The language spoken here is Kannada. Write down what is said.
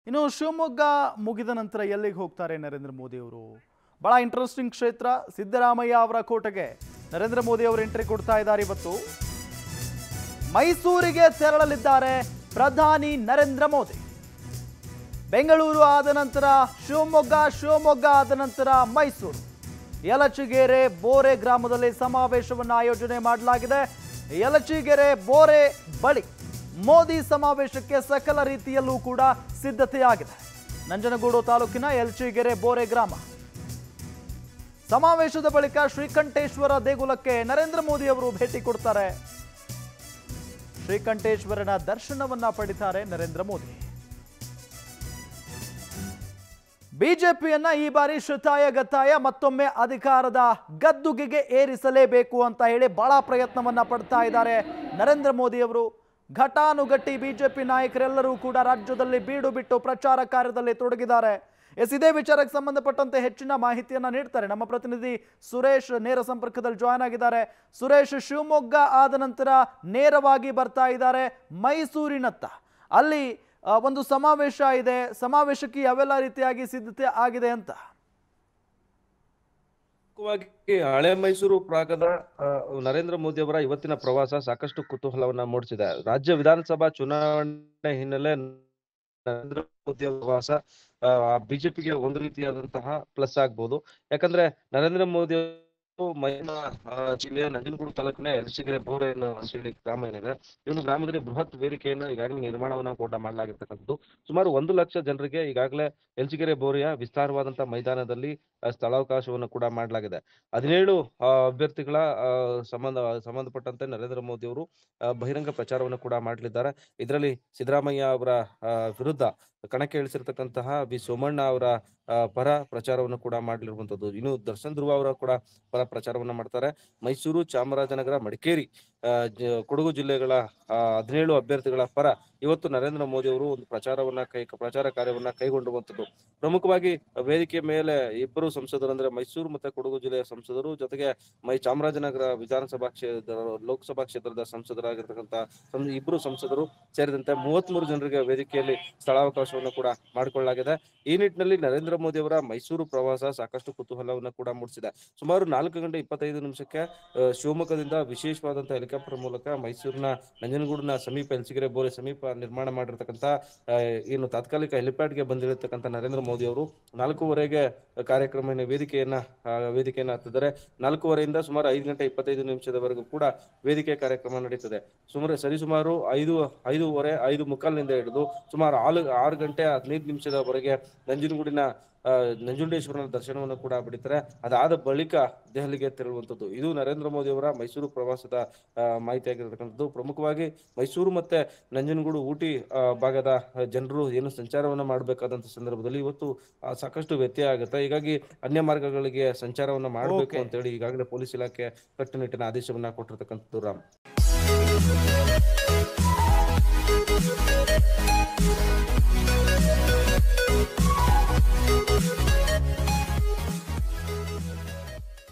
ಇನ್ನು ಶಿವಮೊಗ್ಗ ಮುಗಿದ ನಂತರ ಎಲ್ಲಿಗೆ ಹೋಗ್ತಾರೆ ನರೇಂದ್ರ ಮೋದಿ ಅವರು ಬಹಳ ಇಂಟ್ರೆಸ್ಟಿಂಗ್ ಕ್ಷೇತ್ರ ಸಿದ್ದರಾಮಯ್ಯ ಅವರ ಕೋಟೆಗೆ ನರೇಂದ್ರ ಮೋದಿ ಅವರು ಎಂಟ್ರಿ ಕೊಡ್ತಾ ಇದ್ದಾರೆ ಇವತ್ತು ಮೈಸೂರಿಗೆ ತೆರಳಲಿದ್ದಾರೆ ಪ್ರಧಾನಿ ನರೇಂದ್ರ ಮೋದಿ ಬೆಂಗಳೂರು ಆದ ನಂತರ ಶಿವಮೊಗ್ಗ ಶಿವಮೊಗ್ಗ ಆದ ನಂತರ ಮೈಸೂರು ಯಲಚಿಗೆರೆ ಬೋರೆ ಗ್ರಾಮದಲ್ಲಿ ಸಮಾವೇಶವನ್ನು ಆಯೋಜನೆ ಮಾಡಲಾಗಿದೆ ಯಲಚಿಗೆರೆ ಬೋರೆ ಬಳಿ ಮೋದಿ ಸಮಾವೇಶಕ್ಕೆ ಸಕಲ ರೀತಿಯಲ್ಲೂ ಕೂಡ ಸಿದ್ಧತೆಯಾಗಿದೆ ನಂಜನಗೂಡು ತಾಲೂಕಿನ ಯಲಚಿಗೆರೆ ಬೋರೆ ಗ್ರಾಮ ಸಮಾವೇಶದ ಬಳಿಕ ಶ್ರೀಕಂಠೇಶ್ವರ ದೇಗುಲಕ್ಕೆ ನರೇಂದ್ರ ಮೋದಿ ಅವರು ಭೇಟಿ ಕೊಡ್ತಾರೆ ಶ್ರೀಕಂಠೇಶ್ವರನ ದರ್ಶನವನ್ನ ಪಡಿತಾರೆ ನರೇಂದ್ರ ಮೋದಿ ಬಿಜೆಪಿಯನ್ನ ಈ ಬಾರಿ ಶತಾಯ ಗತಾಯ ಮತ್ತೊಮ್ಮೆ ಅಧಿಕಾರದ ಗದ್ದುಗೆಗೆ ಏರಿಸಲೇಬೇಕು ಅಂತ ಹೇಳಿ ಬಹಳ ಪ್ರಯತ್ನವನ್ನ ಪಡ್ತಾ ಇದ್ದಾರೆ ನರೇಂದ್ರ ಮೋದಿ ಅವರು ಘಟಾನುಘಟಿ ಬಿಜೆಪಿ ನಾಯಕರೆಲ್ಲರೂ ಕೂಡ ರಾಜ್ಯದಲ್ಲಿ ಬೀಡು ಬಿಟ್ಟು ಪ್ರಚಾರ ಕಾರ್ಯದಲ್ಲಿ ತೊಡಗಿದ್ದಾರೆ ಎಸ್ ಇದೇ ವಿಚಾರಕ್ಕೆ ಸಂಬಂಧಪಟ್ಟಂತೆ ಹೆಚ್ಚಿನ ಮಾಹಿತಿಯನ್ನ ನೀಡ್ತಾರೆ ನಮ್ಮ ಪ್ರತಿನಿಧಿ ಸುರೇಶ್ ನೇರ ಸಂಪರ್ಕದಲ್ಲಿ ಜಾಯ್ನ್ ಆಗಿದ್ದಾರೆ ಸುರೇಶ್ ಶಿವಮೊಗ್ಗ ಆದ ನಂತರ ನೇರವಾಗಿ ಬರ್ತಾ ಇದ್ದಾರೆ ಮೈಸೂರಿನತ್ತ ಅಲ್ಲಿ ಆ, ಒಂದು ಸಮಾವೇಶ ಇದೆ ಸಮಾವೇಶಕ್ಕೆ ಯಾವೆಲ್ಲ ರೀತಿಯಾಗಿ ಸಿದ್ಧತೆ ಆಗಿದೆ ಅಂತ ಪ್ರಮುಖವಾಗಿ ಹಳೆ ಮೈಸೂರು ಭಾಗದ ಆ, ನರೇಂದ್ರ ಮೋದಿ ಅವರ ಇವತ್ತಿನ ಪ್ರವಾಸ ಸಾಕಷ್ಟು ಕುತೂಹಲವನ್ನ ಮೂಡಿಸಿದೆ ರಾಜ್ಯ ವಿಧಾನಸಭಾ ಚುನಾವಣೆ ಹಿನ್ನೆಲೆ ನರೇಂದ್ರ ಮೋದಿ ಅವರ ಪ್ರವಾಸ ಬಿಜೆಪಿಗೆ ಒಂದು ರೀತಿಯಾದಂತಹ ಪ್ಲಸ್ ಆಗ್ಬಹುದು ಯಾಕಂದ್ರೆ ನರೇಂದ್ರ ಮೋದಿ ಅವರು ಮೈನ ಜಿಲ್ಲೆಯ ನಂಜನಗೂಡು ತಾಲೂಕಿನ ಯಲಸಿಗೆರೆ ಬೋರೆ ಅನ್ನೋ ಅಂತೇಳಿ ಗ್ರಾಮ ಏನಿದೆ ಈ ಒಂದು ಗ್ರಾಮದಲ್ಲಿ ಬೃಹತ್ ವೇದಿಕೆಯನ್ನು ಈಗಾಗಲೇ ನಿರ್ಮಾಣವನ್ನ ಕೂಡ ಮಾಡಲಾಗಿರ್ತಕ್ಕಂಥದ್ದು ಸುಮಾರು ಒಂದು ಲಕ್ಷ ಜನರಿಗೆ ಈಗಾಗಲೇ ಯಲಸಿಗೆರೆ ಬೋರೆಯ ವಿಸ್ತಾರವಾದಂತಹ ಮೈದಾನದಲ್ಲಿ ಆ, ಸ್ಥಳಾವಕಾಶವನ್ನು ಕೂಡ ಮಾಡಲಾಗಿದೆ ಹದಿನೇಳು ಆ, ಅಭ್ಯರ್ಥಿಗಳ ಆ, ಸಂಬಂಧ ಸಂಬಂಧಪಟ್ಟಂತೆ ನರೇಂದ್ರ ಮೋದಿ ಅವರು ಆ, ಬಹಿರಂಗ ಪ್ರಚಾರವನ್ನು ಕೂಡ ಮಾಡಲಿದ್ದಾರೆ ಇದರಲ್ಲಿ ಸಿದ್ದರಾಮಯ್ಯ ಅವರ ಆ, ವಿರುದ್ಧ ಕಣಕ್ಕೆ ಇಳಿಸಿರ್ತಕ್ಕಂತಹ ಬಿ ಸೋಮಣ್ಣ ಅವರ ಆ, ಪರ ಪ್ರಚಾರವನ್ನು ಕೂಡ ಮಾಡಲಿರುವಂತದ್ದು ಇನ್ನು ದರ್ಶನ್ ಧ್ರುವ ಅವರ ಕೂಡ ಪರ ಪ್ರಚಾರವನ್ನ ಮಾಡ್ತಾರೆ ಮೈಸೂರು ಚಾಮರಾಜನಗರ ಮಡಿಕೇರಿ ಆ, ಜ- ಕೊಡಗು ಜಿಲ್ಲೆಗಳ ಆ, ಹದಿನೇಳು ಅಭ್ಯರ್ಥಿಗಳ ಪರ ಇವತ್ತು ನರೇಂದ್ರ ಮೋದಿ ಅವರು ಒಂದು ಪ್ರಚಾರವನ್ನ ಕೈ ಪ್ರಚಾರ ಕಾರ್ಯವನ್ನ ಕೈಗೊಂಡಿರುವಂತದ್ದು ಪ್ರಮುಖವಾಗಿ ವೇದಿಕೆ ಮೇಲೆ ಇಬ್ಬರು ಸಂಸದರು ಅಂದ್ರೆ ಮೈಸೂರು ಮತ್ತೆ ಕೊಡಗು ಜಿಲ್ಲೆಯ ಸಂಸದರು ಜೊತೆಗೆ ಮೈ ಚಾಮರಾಜನಗರ ವಿಧಾನಸಭಾ ಕ್ಷೇತ್ರ ಲೋಕಸಭಾ ಕ್ಷೇತ್ರದ ಸಂಸದರಾಗಿರ್ತಕ್ಕಂಥ ಸಂ- ಇಬ್ಬರು ಸಂಸದರು ಸೇರಿದಂತೆ ಮೂವತ್ಮೂರು ಜನರಿಗೆ ವೇದಿಕೆಯಲ್ಲಿ ಸ್ಥಳಾವಕಾಶವನ್ನು ಕೂಡ ಮಾಡಿಕೊಳ್ಳಲಾಗಿದೆ ಈ ನಿಟ್ಟಿನಲ್ಲಿ ನರೇಂದ್ರ ಮೋದಿ ಅವರ ಮೈಸೂರು ಪ್ರವಾಸ ಸಾಕಷ್ಟು ಕುತೂಹಲವನ್ನು ಕೂಡ ಮೂಡಿಸಿದೆ ಸುಮಾರು ನಾಲ್ಕು ಗಂಟೆ ಇಪ್ಪತ್ತೈದು ನಿಮಿಷಕ್ಕೆ ಆ, ಶಿವಮೊಗ್ಗದಿಂದ ವಿಶೇಷವಾದಂತಹ ಹೆಲಿಕಾಪ್ಟರ್ ಮೂಲಕ ಮೈಸೂರಿನ ನಂಜನಗೂಡಿನ ಸಮೀಪ ಎಲ್ಸಿಗೆರೆ ಬೋರೆ ಸಮೀಪ ನಿರ್ಮಾಣ ಮಾಡಿರ್ತಕ್ಕಂಥ ಆ, ಏನು ತಾತ್ಕಾಲಿಕ ಹೆಲಿಪ್ಯಾಡ್ಗೆ ಬಂದಿರತಕ್ಕಂಥ ನರೇಂದ್ರ ಮೋದಿ ಅವರು ನಾಲ್ಕೂವರೆಗೆ ಕಾರ್ಯಕ್ರಮ ವೇದಿಕೆಯನ್ನ ಆ, ವೇದಿಕೆಯನ್ನ ಹತ್ತಿದ್ದಾರೆ ನಾಲ್ಕೂವರೆಯಿಂದ ಸುಮಾರು ಐದು ಗಂಟೆ ಇಪ್ಪತ್ತೈದು ನಿಮಿಷದವರೆಗೂ ಕೂಡ ವೇದಿಕೆ ಕಾರ್ಯಕ್ರಮ ನಡೀತದೆ ಸುಮಾರು ಸರಿಸುಮಾರು ಐದು ಐದೂವರೆ ಐದು ಮುಕ್ಕಾಲಿನಿಂದ ಹಿಡಿದು ಸುಮಾರು ಆರು ಆರು ಗಂಟೆ ಹದಿನೈದು ನಿಮಿಷದವರೆಗೆ ನಂಜನಗೂಡಿನ ಆ, ನಂಜುಂಡೇಶ್ವರನ ದರ್ಶನವನ್ನು ಕೂಡ ಪಡಿತಾರೆ ಅದಾದ ಬಳಿಕ ದೆಹಲಿಗೆ ತೆರಳುವಂಥದ್ದು ಇದು ನರೇಂದ್ರ ಮೋದಿ ಅವರ ಮೈಸೂರು ಪ್ರವಾಸದ ಆ, ಮಾಹಿತಿಯಾಗಿರ್ತಕ್ಕಂಥದ್ದು ಪ್ರಮುಖವಾಗಿ ಮೈಸೂರು ಮತ್ತೆ ನಂಜನಗೂಡು ಊಟಿ ಆ, ಭಾಗದ ಜನರು ಏನು ಸಂಚಾರವನ್ನ ಮಾಡಬೇಕಾದಂತ ಸಂದರ್ಭದಲ್ಲಿ ಇವತ್ತು ಆ, ಸಾಕಷ್ಟು ವ್ಯತ್ಯಯ ಆಗುತ್ತೆ ಹೀಗಾಗಿ ಅನ್ಯ ಮಾರ್ಗಗಳಿಗೆ ಸಂಚಾರವನ್ನ ಮಾಡಬೇಕು Okay. ಅಂತ ಹೇಳಿ ಈಗಾಗಲೇ ಪೊಲೀಸ್ ಇಲಾಖೆ ಕಟ್ಟುನಿಟ್ಟಿನ ಆದೇಶವನ್ನ ಕೊಟ್ಟಿರ್ತಕ್ಕಂಥದ್ದು ರಾಮ್